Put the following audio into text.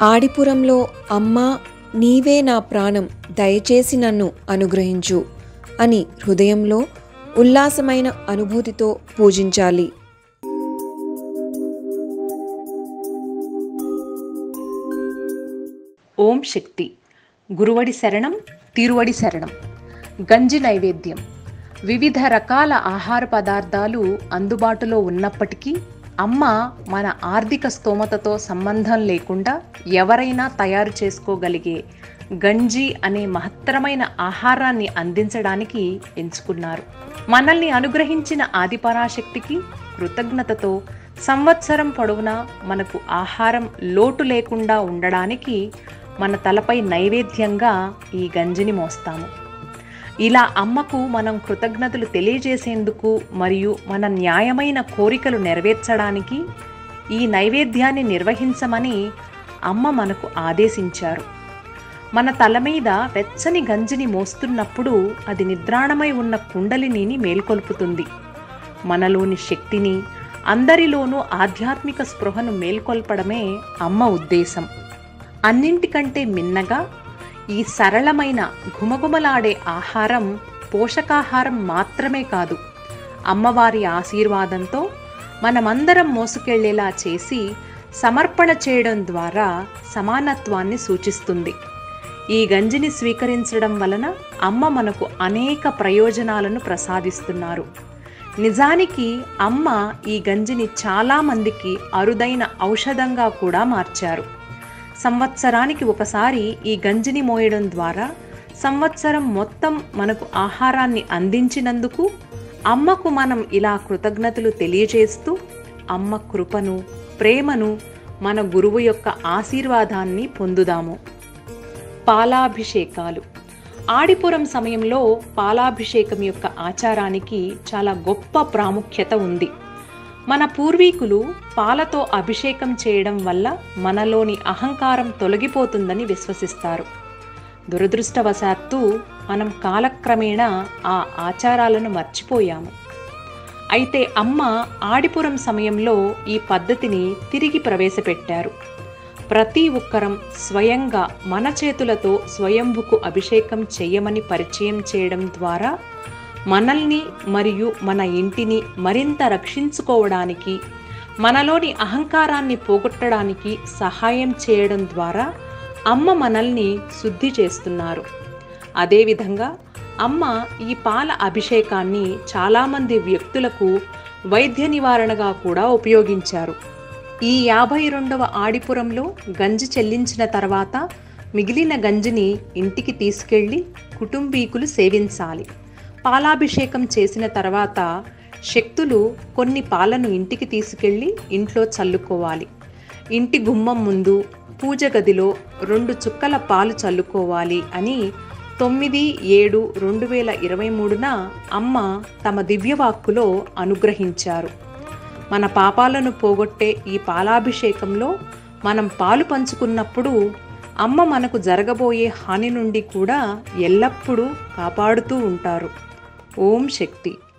ఆడిపురంలో అమ్మా నీవే నా ప్రాణం దయచేసి నన్ను అనుగ్రహించు అని హృదయంలో ఉల్లాసమైన అనుభూతితో పూజించాలి ఓం శక్తి గురువడి శరణం తిరువడి శరణం గంజి నైవేద్యం వివిధ రకాల ఆహార పదార్థాలు అందుబాటులో ఉన్నప్పటికీ అమ్మ మన ఆర్థిక స్తోమతతో సంబంధం లేకుండా ఎవరైనా తయారు చేసుకోగలిగే గంజి అనే మహత్తరమైన ఆహారాన్ని అందించడానికి ఎంచుకున్నారు మనల్ని అనుగ్రహించిన ఆదిపరాశక్తికి కృతజ్ఞతతో సంవత్సరం పొడవునా మనకు ఆహారం లోటు లేకుండా ఉండడానికి మన తలపై నైవేద్యంగా ఈ గంజిని మోస్తాము ఇలా అమ్మకు మనం కృతజ్ఞతలు తెలియజేసేందుకు మరియు మన న్యాయమైన కోరికలు నెరవేర్చడానికి ఈ నైవేద్యాన్ని నిర్వహించమని అమ్మ మనకు ఆదేశించారు మన తల మీద వెచ్చని గంజిని మోస్తున్నప్పుడు అది నిద్రాణమై ఉన్న కుండలిని మేల్కొల్పుతుంది మనలోని శక్తిని అందరిలోనూ ఆధ్యాత్మిక స్పృహను మేల్కొల్పడమే అమ్మ ఉద్దేశం అన్నింటికంటే మిన్నగా ఈ సరళమైన ఘుమఘుమలాడే ఆహారం పోషకాహారం మాత్రమే కాదు అమ్మవారి ఆశీర్వాదంతో మనమందరం మోసుకెళ్లేలా చేసి సమర్పణ చేయడం ద్వారా సమానత్వాన్ని సూచిస్తుంది ఈ గంజిని స్వీకరించడం వలన అమ్మ మనకు అనేక ప్రయోజనాలను ప్రసాదిస్తున్నారు నిజానికి అమ్మ ఈ గంజిని చాలామందికి అరుదైన ఔషధంగా కూడా మార్చారు సంవత్సరానికి ఒకసారి ఈ గంజిని మోయడం ద్వారా సంవత్సరం మొత్తం మనకు ఆహారాన్ని అందించినందుకు అమ్మకు మనం ఇలా కృతజ్ఞతలు తెలియజేస్తూ అమ్మ కృపను ప్రేమను మన గురువు యొక్క ఆశీర్వాదాన్ని పొందుదాము పాలాభిషేకాలు ఆడిపురం సమయంలో పాలాభిషేకం యొక్క ఆచారానికి చాలా గొప్ప ప్రాముఖ్యత ఉంది మన పూర్వీకులు పాలతో అభిషేకం చేయడం వల్ల మనలోని అహంకారం తొలగిపోతుందని విశ్వసిస్తారు దురదృష్టవశాత్తు మనం కాలక్రమేణా ఆ ఆచారాలను మర్చిపోయాము అయితే అమ్మ ఆడిపురం సమయంలో ఈ పద్ధతిని తిరిగి ప్రవేశపెట్టారు ప్రతి ఒక్కరం స్వయంగా మన చేతులతో స్వయంభుకు అభిషేకం చేయమని పరిచయం చేయడం ద్వారా మనల్ని మరియు మన ఇంటిని మరింత రక్షించుకోవడానికి మనలోని అహంకారాన్ని పోగొట్టడానికి సహాయం చేయడం ద్వారా అమ్మ మనల్ని శుద్ధి చేస్తున్నారు అదేవిధంగా అమ్మ ఈ పాల అభిషేకాన్ని చాలామంది వ్యక్తులకు వైద్య నివారణగా కూడా ఉపయోగించారు ఈ యాభై రెండవ ఆడిపురంలో గంజి చెల్లించిన తర్వాత మిగిలిన గంజిని ఇంటికి తీసుకెళ్లి కుటుంబీకులు సేవించాలి పాలాభిషేకం చేసిన తర్వాత శక్తులు కొన్ని పాలను ఇంటికి తీసుకెళ్లి ఇంట్లో చల్లుకోవాలి ఇంటి గుమ్మం ముందు పూజ గదిలో రెండు చుక్కల పాలు చల్లుకోవాలి అని తొమ్మిది ఏడు రెండు వేల ఇరవై మూడున అమ్మ తమ దివ్యవాక్కులో అనుగ్రహించారు మన పాపాలను పోగొట్టే ఈ పాలాభిషేకంలో మనం పాలు పంచుకున్నప్పుడు అమ్మ మనకు జరగబోయే హాని నుండి కూడా ఎల్లప్పుడూ కాపాడుతూ ఉంటారు ఓం శక్తి